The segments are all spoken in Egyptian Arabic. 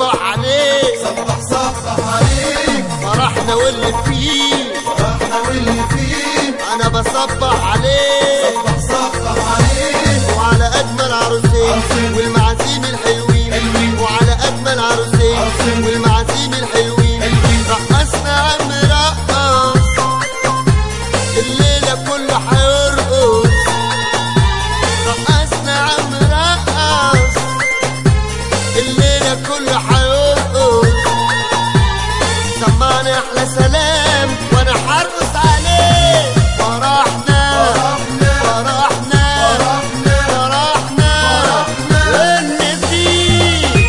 بصبح عليك صبح صبح عليك فرحنا واللي فيه فرحنا واللي فيه انا بصبح عليك صبح صبح عليك وعلى اجمل عروسين عروسين. والمعازيم الحلوين حلوين. وعلى اجمل عروسين عروسين. والمعازيم الحلوين حلوين. رقصنا عم رقص الليله كله هيرقص رقصنا عم رقص الليله كله هيرقص سمعني احلى سلام وانا هرقص عليه فرحنا فرحنا فرحنا فرحنا فرحنا فرحنا. والنسيم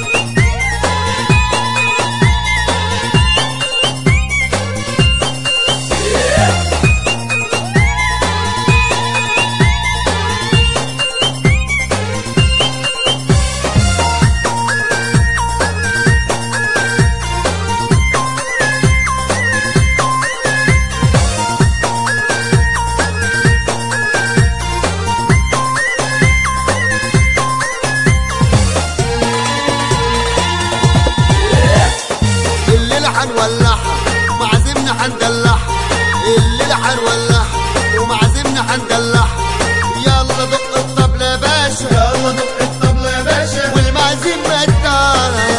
الليلة هنولعها ومعازمنا هندلعها الليلة هنولعها ومعازمنا هندلعها يلا دق الطبلة يا باشا يلا دق الطبلة يا باشا والمعازيم مدانا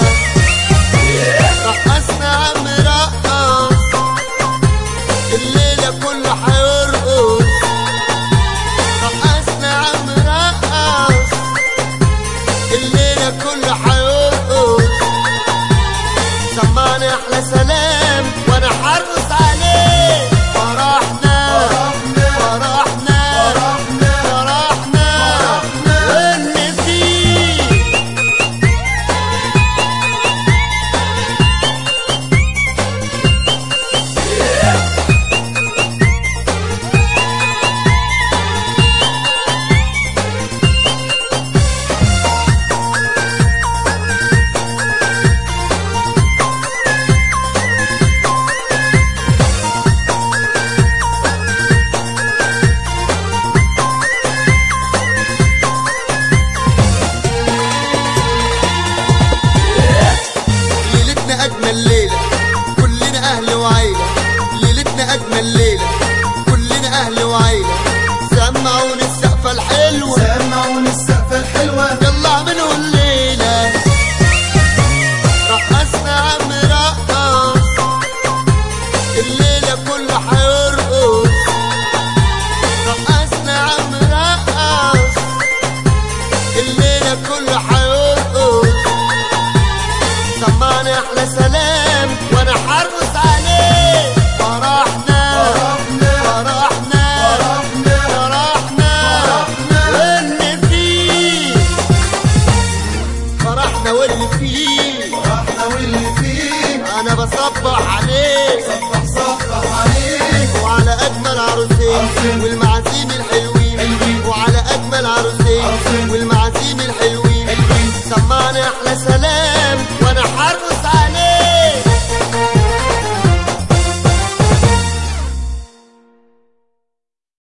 رقصنا عم رقص الليلة كله هيرقص رقصنا عم رقص الليلة كله هيرقص سمعني احلى سلام وانا هرقص عليه فرحنا فرحنا فرحنا فرحنا فرحنا فرحنا. والنسيم ليلتنا أجمل ليلة كلنا أهل وعيلة ليلتنا أجمل ليلة كلنا أهل وعيلة سمعوني السقفة الحلوة سمعوني السقفة الحلوة يلا اعملوا الليلة رقصنا عم رقص الليلة كله هيرقص رقصنا عم رقص الليلة كله هيرقص سمعني احلى سلام وانا هرقص عليه فرحنا فرحنا فرحنا فرحنا فرحنا فرحنا. والنسيم فرحنا واللي فيه فرحنا واللي فيه انا بصبح عليك صبح صبح عليك وعلى اجمل عروسين عروسين. والمعازيم الحلوين حلوين. وعلى اجمل عروسين عروسين. والمعازيم الحلوين حلوين. سمعني احلى سلام